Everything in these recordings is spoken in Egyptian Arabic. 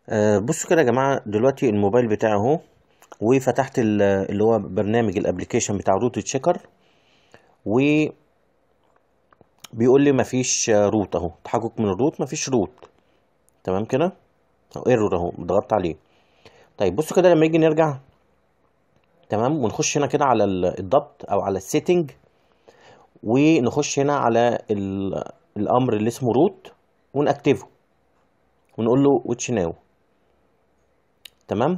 أه بصوا كده يا جماعة دلوقتي الموبايل بتاعي اهو وفتحت ال- اللي هو برنامج الابليكيشن بتاع روت تشيكر وبيقول لي مفيش آه، روت اهو تحقق من الروت مفيش روت تمام كده اهو ايرور اهو ضغطت عليه طيب بصوا كده لما يجي نرجع تمام ونخش هنا كده على ال- الضبط او على السيتنج ونخش هنا على ال- الامر اللي اسمه روت ونأكتفه ونقول له واتش ناو تمام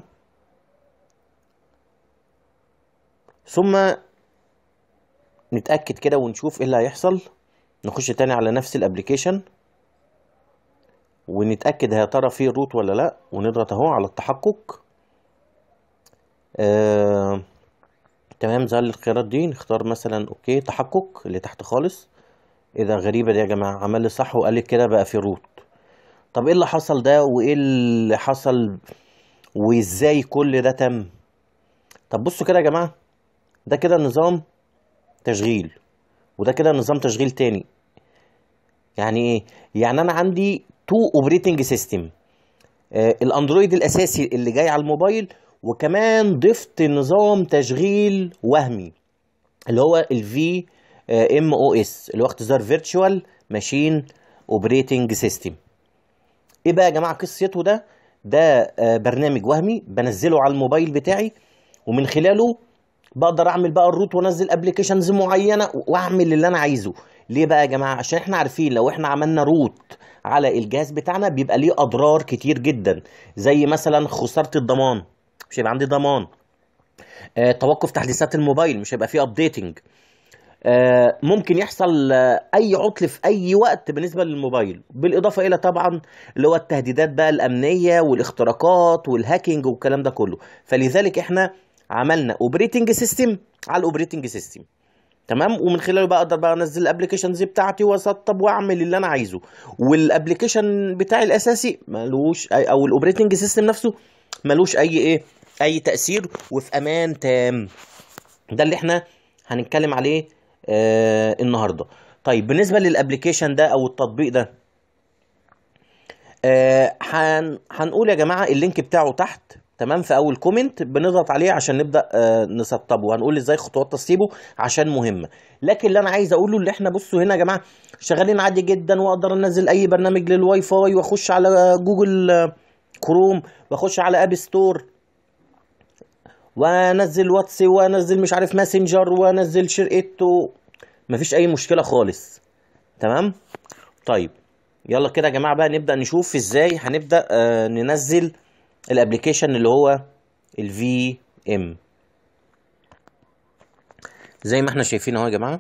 ثم نتأكد كده ونشوف ايه اللي هيحصل نخش تاني على نفس الابليكيشن ونتأكد يا ترى فيه روت ولا لا ونضغط اهو على التحقق آه... تمام زي الخيارات دي نختار مثلا اوكي تحقق اللي تحت خالص ايه ده غريبة دي يا جماعة عمل لي صح وقال لي كده بقى في روت طب ايه اللي حصل ده وايه اللي حصل وازاي كل ده تم طب بصوا كده يا جماعة ده كده نظام تشغيل وده كده نظام تشغيل تاني يعني ايه يعني انا عندي تو اوبريتنج سيستم الاندرويد الاساسي اللي جاي على الموبايل وكمان ضفت نظام تشغيل وهمي اللي هو الفي ام او اس اللي هو اختصار فيرتشوال ماشين اوبريتنج سيستم ايه بقى يا جماعه قصته ده ده آه، برنامج وهمي بنزله على الموبايل بتاعي ومن خلاله بقدر اعمل بقى الروت وانزل ابلكيشنز معينه واعمل اللي انا عايزه ليه بقى يا جماعه عشان احنا عارفين لو احنا عملنا روت على الجهاز بتاعنا بيبقى ليه اضرار كتير جدا زي مثلا خساره الضمان مش هيبقى عندي ضمان آه، توقف تحديثات الموبايل مش هيبقى فيه ابديتنج آه، ممكن يحصل آه، اي عطل في اي وقت بالنسبه للموبايل بالاضافه الى طبعا اللي هو التهديدات بقى الامنيه والاختراقات والهاكينج والكلام ده كله فلذلك احنا عملنا اوبريتنج سيستم على الاوبريتنج سيستم تمام ومن خلاله بقى اقدر بقى انزل الابلكيشنز بتاعتي واسطب واعمل اللي انا عايزه والابلكيشن بتاعي الاساسي ملوش أي او الاوبريتنج سيستم نفسه ملوش اي ايه اي تاثير وفي امان تام ده اللي احنا هنتكلم عليه آه النهارده طيب بالنسبه للابلكيشن ده او التطبيق ده آه هن هنقول يا جماعه اللينك بتاعه تحت تمام في اول كومنت بنضغط عليه عشان نبدا آه نسطبه هنقول ازاي خطوات تسطيبه عشان مهمه لكن اللي انا عايز اقوله اللي احنا بصوا هنا يا جماعه شغالين عادي جدا واقدر انزل اي برنامج للواي فاي واخش على جوجل آه، كروم واخش على اب ستور وانزل واتس وانزل مش عارف ماسنجر وانزل شرقت و... مفيش اي مشكله خالص تمام طيب يلا كده يا جماعه بقى نبدا نشوف ازاي هنبدا آه ننزل الابلكيشن اللي هو الفي ام زي ما احنا شايفين اهو يا جماعه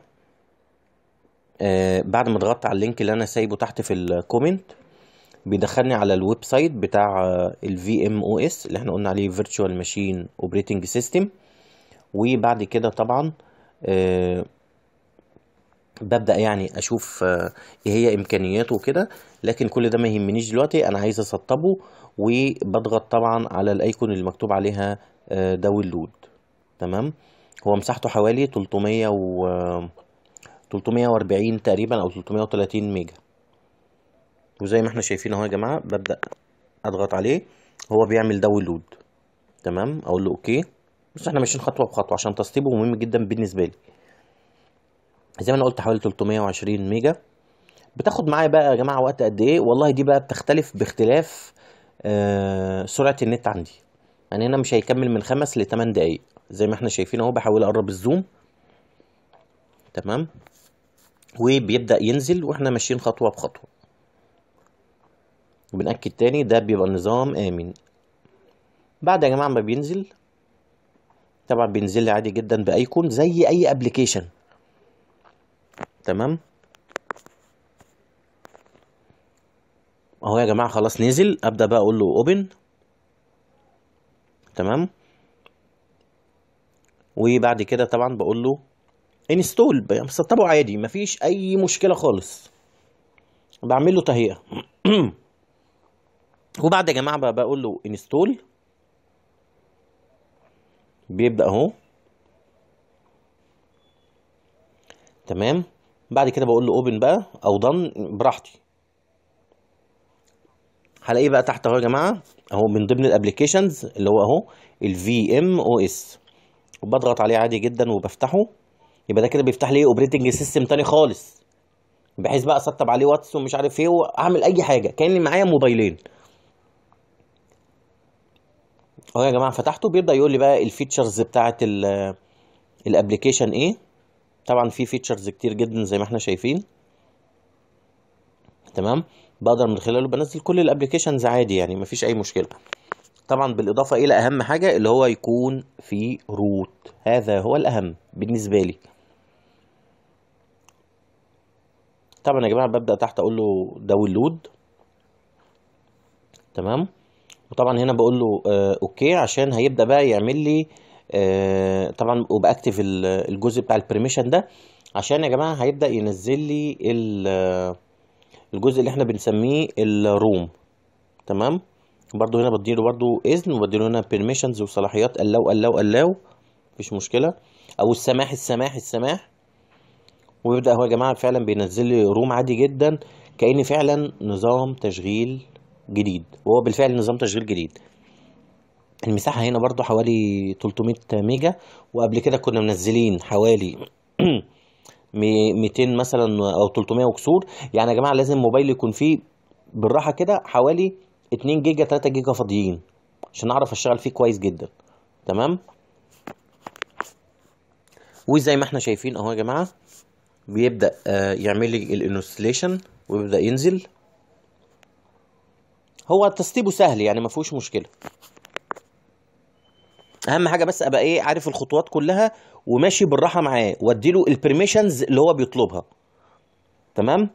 آه بعد ما ضغطت على اللينك اللي انا سايبه تحت في الكومنت بيدخلني على الويب سايت بتاع الفي ام او اس اللي احنا قلنا عليه فيرتشوال ماشين اوبريتنج سيستم وبعد كده طبعا آه ببدأ يعني أشوف آه، إيه هي إمكانياته وكده لكن كل ده ما يهمنيش دلوقتي أنا عايز أسطبه وبضغط طبعا على الأيكون اللي مكتوب عليها آه، داونلود تمام هو مساحته حوالي 300 و 340 تقريبا أو 330 ميجا وزي ما احنا شايفين اهو يا جماعة ببدأ أضغط عليه هو بيعمل داونلود تمام أقول له أوكي بس احنا ماشيين خطوة بخطوة عشان تسطيبه مهم جدا بالنسبة لي زي ما انا قلت حوالي 320 ميجا بتاخد معايا بقى يا جماعه وقت قد ايه والله دي بقى بتختلف باختلاف آه سرعه النت عندي يعني هنا مش هيكمل من خمس ل 8 دقايق زي ما احنا شايفين اهو بحاول اقرب الزوم تمام وبيبدا ينزل واحنا ماشيين خطوه بخطوه بنأكد تاني ده بيبقى نظام آمن بعد يا جماعة ما بينزل طبعا بينزل لي عادي جدا بأيكون زي أي ابلكيشن تمام اهو يا جماعه خلاص نزل ابدا بقى اقول له اوبن تمام وبعد كده طبعا بقول له انستول بسطبه عادي مفيش اي مشكله خالص بعمل له تهيئه وبعد يا جماعه بقى بقول له انستول بيبدا اهو تمام بعد كده بقول له اوبن بقى او ضن براحتي هلاقيه بقى تحت اهو يا جماعه اهو من ضمن الابلكيشنز اللي هو اهو الفي ام او اس وبضغط عليه عادي جدا وبفتحه يبقى ده كده بيفتح لي اوبريتنج سيستم تاني خالص بحيث بقى اسطب عليه واتس ومش عارف ايه واعمل اي حاجه كاني معايا موبايلين اهو يا جماعه فتحته بيبدا يقول لي بقى الفيتشرز بتاعه الابلكيشن ايه طبعا في فيتشرز كتير جدا زي ما احنا شايفين تمام بقدر من خلاله بنزل كل الابلكيشنز عادي يعني مفيش اي مشكله طبعا بالاضافه الى اهم حاجه اللي هو يكون في روت هذا هو الاهم بالنسبه لي طبعا يا جماعه ببدا تحت اقول له داونلود تمام وطبعا هنا بقول له آه اوكي عشان هيبدا بقى يعمل لي آه طبعا وباكتف الجزء بتاع البريميشن ده عشان يا جماعه هيبدا ينزل لي الجزء اللي احنا بنسميه الروم تمام برضو هنا بديله برضو اذن وبديله هنا بيرميشنز وصلاحيات الاو الاو الاو مفيش مشكله او السماح السماح السماح ويبدا هو يا جماعه فعلا بينزل لي روم عادي جدا كأن فعلا نظام تشغيل جديد وهو بالفعل نظام تشغيل جديد المساحه هنا برضو حوالي 300 ميجا وقبل كده كنا منزلين حوالي 200 مثلا او 300 وكسور يعني يا جماعه لازم موبايل يكون فيه بالراحه كده حوالي 2 جيجا 3 جيجا فاضيين عشان اعرف اشتغل فيه كويس جدا تمام وزي ما احنا شايفين اهو يا جماعه بيبدا آه يعمل لي الانستليشن ويبدا ينزل هو تسطيبه سهل يعني ما فيهوش مشكله اهم حاجه بس ابقى ايه عارف الخطوات كلها وماشي بالراحه معاه واديله البرميشنز اللي هو بيطلبها تمام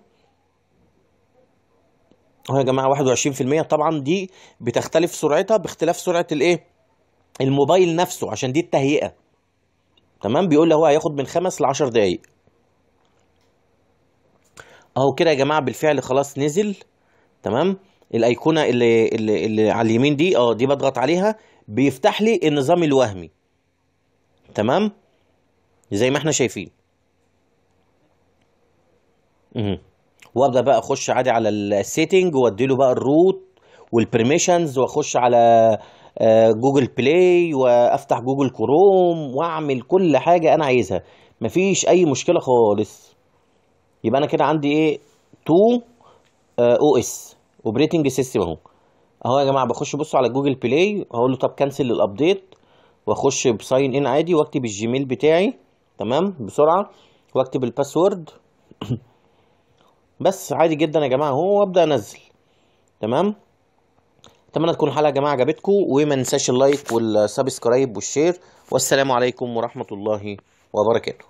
اهو يا جماعه 21% طبعا دي بتختلف سرعتها باختلاف سرعه الايه الموبايل نفسه عشان دي التهيئه تمام بيقول لي هو هياخد من خمس ل 10 دقايق اهو كده يا جماعه بالفعل خلاص نزل تمام الايقونه اللي اللي, اللي على اليمين دي اه دي بضغط عليها بيفتح لي النظام الوهمي تمام زي ما احنا شايفين اها وابدا بقى اخش عادي على السيتنج وادي له بقى الروت والبرميشنز واخش على جوجل بلاي وافتح جوجل كروم واعمل كل حاجه انا عايزها مفيش اي مشكله خالص يبقى انا كده عندي ايه 2 او اس اوبريتنج سيستم اهو اهو يا جماعه بخش بصوا على جوجل بلاي اقول له طب كنسل للابديت واخش بساين ان عادي واكتب الجيميل بتاعي تمام بسرعه واكتب الباسورد بس عادي جدا يا جماعه اهو وابدا انزل تمام اتمنى تكون الحلقه يا جماعه عجبتكم وما ننساش اللايك والسبسكرايب والشير والسلام عليكم ورحمه الله وبركاته